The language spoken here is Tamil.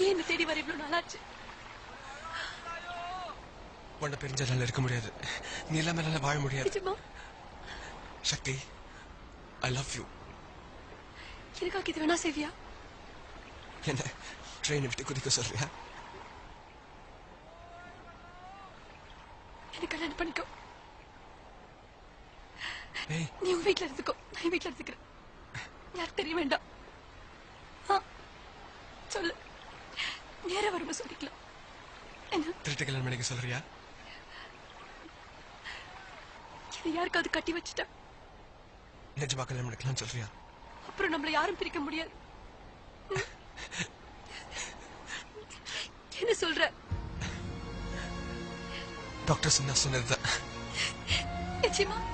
ஏன் என்ன தேடி வர இவ்வளவு நாளாச்சு உன்னை பிரிஞ்சதால இருக்க முடியாது நீ இல்லாம என்னால வாழ முடியாது நிஜமா சக்தி ஐ லவ் யூ எனக்காக இது வேணா செய்வியா என்ன ட்ரெயினை விட்டு குதிக்க சொல்றியா எனக்கு கல்யாணம் பண்ணிக்கோ ஏய் நீ உன் வீட்டுல இருந்துக்கோ நான் என் வீட்டுல இருந்துக்கிறேன் யாருக்கு தெரிய வேண்டாம் ஆ, சொல்லு நேரம் வரும்போது சொல்லிக்கலாம் என்ன திருட்டு கல்யாணம் பண்ணிக்க சொல்றியா இதை யாருக்காவது கட்டி வச்சுட்டா நிஜமா கல்யாணம் பண்ணிக்கலாம்னு சொல்றியா அப்புறம் நம்மள யாரும் பிரிக்க முடியாது ம்? என்ன சொல்ற டாக்டர் சொன்னா சொன்னதுதான் நிச்சயமா